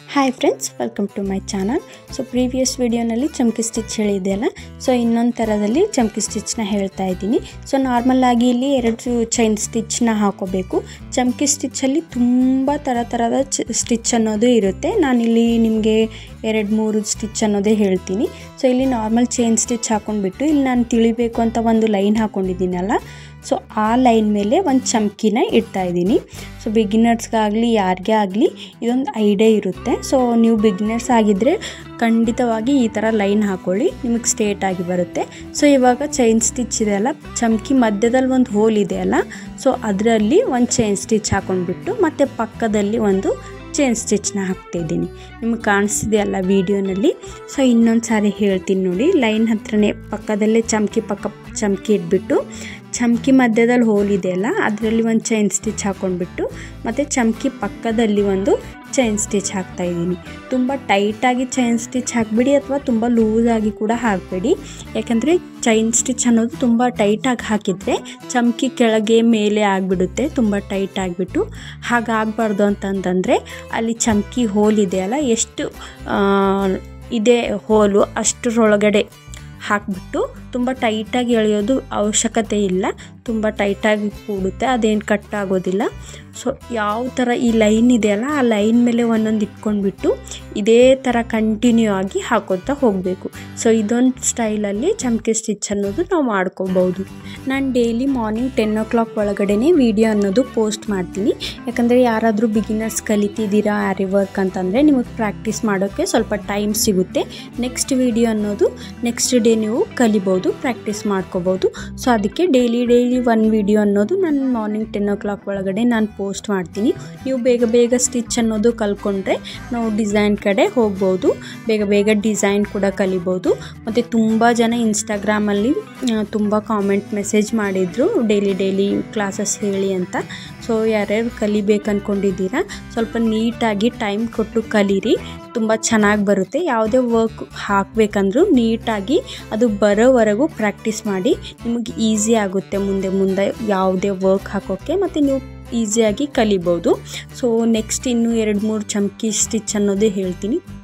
hi friends welcome to my channel so previous ವಿಡಿಯೋನಲ್ಲಿ ಚಮ್ಕಿ stitch ಹೇಳಿದೆಯಲ್ಲ so ಇನ್ನೊಂದು ಥರದಲ್ಲಿ ಚಮ್ಕಿ ಸ್ಟಿಚ್ನ ಹೇಳ್ತಾ ಇದ್ದೀನಿ ಸೊ ನಾರ್ಮಲ್ ಆಗಿ ಇಲ್ಲಿ ಎರಡು ಚೈನ್ ಸ್ಟಿಚ್ನ ಹಾಕೋಬೇಕು ಚಮ್ಕಿ ಸ್ಟಿಚ್ಚಲ್ಲಿ ತುಂಬ ಥರ ಥರದ ಚ ಸ್ಟಿಚ್ ಅನ್ನೋದು ಇರುತ್ತೆ ನಾನಿಲ್ಲಿ ನಿಮಗೆ ಎರಡು ಮೂರು ಸ್ಟಿಚ್ ಅನ್ನೋದೇ ಹೇಳ್ತೀನಿ ಸೊ ಇಲ್ಲಿ ನಾರ್ಮಲ್ ಚೈನ್ ಸ್ಟಿಚ್ ಹಾಕೊಂಡ್ಬಿಟ್ಟು ಇಲ್ಲಿ ನಾನು ತಿಳಿಬೇಕು ಅಂತ ಒಂದು ಲೈನ್ ಹಾಕೊಂಡಿದ್ದೀನಲ್ಲ ಸೊ ಆ ಲೈನ್ ಮೇಲೆ ಒಂದು ಚಮ್ಕಿನ ಇಡ್ತಾ ಇದ್ದೀನಿ ಸೊ ಬಿಗಿನರ್ಸ್ಗಾಗಲಿ ಯಾರಿಗೇ ಆಗಲಿ ಇದೊಂದು ಐಡಿಯಾ ಇರುತ್ತೆ ಸೊ ನೀವು ಬಿಗಿನರ್ಸ್ ಆಗಿದ್ದರೆ ಖಂಡಿತವಾಗಿ ಈ ಥರ ಲೈನ್ ಹಾಕೊಳ್ಳಿ ನಿಮಗೆ ಸ್ಟ್ರೇಟ್ ಆಗಿ ಬರುತ್ತೆ ಸೊ ಇವಾಗ ಚೈನ್ ಸ್ಟಿಚ್ ಇದೆಯಲ್ಲ ಚಮ್ಕಿ ಮಧ್ಯದಲ್ಲಿ ಒಂದು ಹೋಲ್ ಇದೆಯಲ್ಲ ಸೊ ಅದರಲ್ಲಿ ಒಂದು ಚೈನ್ ಸ್ಟಿಚ್ ಹಾಕೊಂಡ್ಬಿಟ್ಟು ಮತ್ತು ಪಕ್ಕದಲ್ಲಿ ಒಂದು ಚೈನ್ ಸ್ಟಿಚ್ನ ಹಾಕ್ತಾಯಿದ್ದೀನಿ ನಿಮಗೆ ಕಾಣಿಸ್ತಿದೆಯಲ್ಲ ವೀಡಿಯೋನಲ್ಲಿ ಸೊ ಇನ್ನೊಂದು ಸಾರಿ ಹೇಳ್ತೀನಿ ನೋಡಿ ಲೈನ್ ಹತ್ರನೇ ಪಕ್ಕದಲ್ಲೇ ಚಮ್ಕಿ ಪಕ್ಕ ಚಮ್ಕಿ ಇಟ್ಬಿಟ್ಟು ಚಮ್ಕಿ ಮಧ್ಯದಲ್ಲಿ ಹೋಲ್ ಇದೆಯಲ್ಲ ಅದರಲ್ಲಿ ಒಂದು ಚೈನ್ ಸ್ಟಿಚ್ ಹಾಕ್ಕೊಂಡ್ಬಿಟ್ಟು ಮತ್ತು ಚಮ್ಕಿ ಪಕ್ಕದಲ್ಲಿ ಒಂದು ಚೈನ್ ಸ್ಟಿಚ್ ಹಾಕ್ತಾ ಇದ್ದೀನಿ ತುಂಬ ಟೈಟಾಗಿ ಚೈನ್ ಸ್ಟಿಚ್ ಹಾಕಬೇಡಿ ಅಥವಾ ತುಂಬ ಲೂಸಾಗಿ ಕೂಡ ಹಾಕಬೇಡಿ ಯಾಕಂದರೆ ಚೈನ್ ಸ್ಟಿಚ್ ಅನ್ನೋದು ತುಂಬ ಟೈಟಾಗಿ ಹಾಕಿದರೆ ಚಮ್ಕಿ ಕೆಳಗೆ ಮೇಲೆ ಆಗಿಬಿಡುತ್ತೆ ತುಂಬ ಟೈಟ್ ಆಗಿಬಿಟ್ಟು ಹಾಗಾಗಬಾರ್ದು ಅಂತಂತಂದರೆ ಅಲ್ಲಿ ಚಮ್ಕಿ ಹೋಲ್ ಇದೆಯಲ್ಲ ಎಷ್ಟು ಇದೆ ಹೋಲು ಅಷ್ಟರೊಳಗಡೆ ಹಾಕಿಬಿಟ್ಟು ತುಂಬ ಟೈಟಾಗಿ ಎಳೆಯೋದು ಅವಶ್ಯಕತೆ ಇಲ್ಲ ತುಂಬ ಟೈಟಾಗಿ ಕೂಡುತ್ತೆ ಅದೇನು ಕಟ್ ಆಗೋದಿಲ್ಲ ಸೊ ಯಾವ ಥರ ಈ ಲೈನ್ ಇದೆಯಲ್ಲ ಆ ಲೈನ್ ಮೇಲೆ ಒಂದೊಂದು ಇಟ್ಕೊಂಡ್ಬಿಟ್ಟು ಇದೇ ಥರ ಕಂಟಿನ್ಯೂ ಆಗಿ ಹಾಕೋತಾ ಹೋಗಬೇಕು ಸೊ ಇದೊಂದು ಸ್ಟೈಲಲ್ಲಿ ಚಮಕಿ ಸ್ಟಿಚ್ ಅನ್ನೋದು ನಾವು ಮಾಡ್ಕೋಬೋದು ನಾನು daily morning ten o'clock ಒಳಗಡೆನೇ ವಿಡಿಯೋ ಅನ್ನೋದು ಪೋಸ್ಟ್ ಮಾಡ್ತೀನಿ ಯಾಕಂದರೆ ಯಾರಾದರೂ ಬಿಗಿನರ್ಸ್ ಕಲಿತಿದ್ದೀರಾ ಆರಿ ವರ್ಕ್ ಅಂತಂದರೆ ನಿಮಗೆ ಪ್ರಾಕ್ಟೀಸ್ ಮಾಡೋಕ್ಕೆ ಸ್ವಲ್ಪ ಟೈಮ್ ಸಿಗುತ್ತೆ ನೆಕ್ಸ್ಟ್ ವಿಡಿಯೋ ಅನ್ನೋದು ನೆಕ್ಸ್ಟ್ ಡೇ ನೀವು ಕಲಿಬೋದು ಪ್ರಾಕ್ಟೀಸ್ ಮಾಡ್ಕೋಬೋದು ಸೊ ಅದಕ್ಕೆ ಡೈಲಿ ಡೈಲಿ ಒನ್ ವಿಡಿಯೋ ಅನ್ನೋದು ನಾನು ಮಾರ್ನಿಂಗ್ ಟೆನ್ ಓ ಕ್ಲಾಕ್ ಒಳಗಡೆ ನಾನು ಪೋಸ್ಟ್ ಮಾಡ್ತೀನಿ ನೀವು ಬೇಗ ಬೇಗ ಸ್ಟಿಚ್ ಅನ್ನೋದು ಕಲ್ತ್ಕೊಂಡ್ರೆ ನಾವು ಡಿಸೈನ್ ಕಡೆ ಹೋಗ್ಬೋದು ಬೇಗ ಬೇಗ ಡಿಸೈನ್ ಕೂಡ ಕಲಿಬೋದು ಮತ್ತು ತುಂಬ ಜನ ಇನ್ಸ್ಟಾಗ್ರಾಮಲ್ಲಿ ತುಂಬ ಕಾಮೆಂಟ್ ಮೆಸೇಜ್ ಮಾಡಿದರು ಡೈಲಿ ಡೈಲಿ ಕ್ಲಾಸಸ್ ಹೇಳಿ ಅಂತ ಸೊ ಯಾರ್ಯಾರು ಕಲಿಬೇಕು ಅಂದ್ಕೊಂಡಿದ್ದೀರಾ ಸ್ವಲ್ಪ ನೀಟಾಗಿ ಟೈಮ್ ಕೊಟ್ಟು ಕಲೀರಿ ತುಂಬ ಚೆನ್ನಾಗಿ ಬರುತ್ತೆ ಯಾವುದೇ ವರ್ಕ್ ಹಾಕಬೇಕಂದ್ರೂ ನೀಟಾಗಿ ಅದು ಬರೋವರೆಗೂ ಪ್ರಾಕ್ಟೀಸ್ ಮಾಡಿ ನಿಮಗೆ ಈಸಿ ಆಗುತ್ತೆ ಮುಂದೆ ಮುಂದೆ ಯಾವುದೇ ವರ್ಕ್ ಹಾಕೋಕ್ಕೆ ಮತ್ತು ನೀವು ಈಸಿಯಾಗಿ ಕಲಿಬೋದು ಸೊ ನೆಕ್ಸ್ಟ್ ಇನ್ನೂ ಎರಡು ಮೂರು ಚಮ್ಕಿ ಸ್ಟಿಚ್ ಅನ್ನೋದೇ ಹೇಳ್ತೀನಿ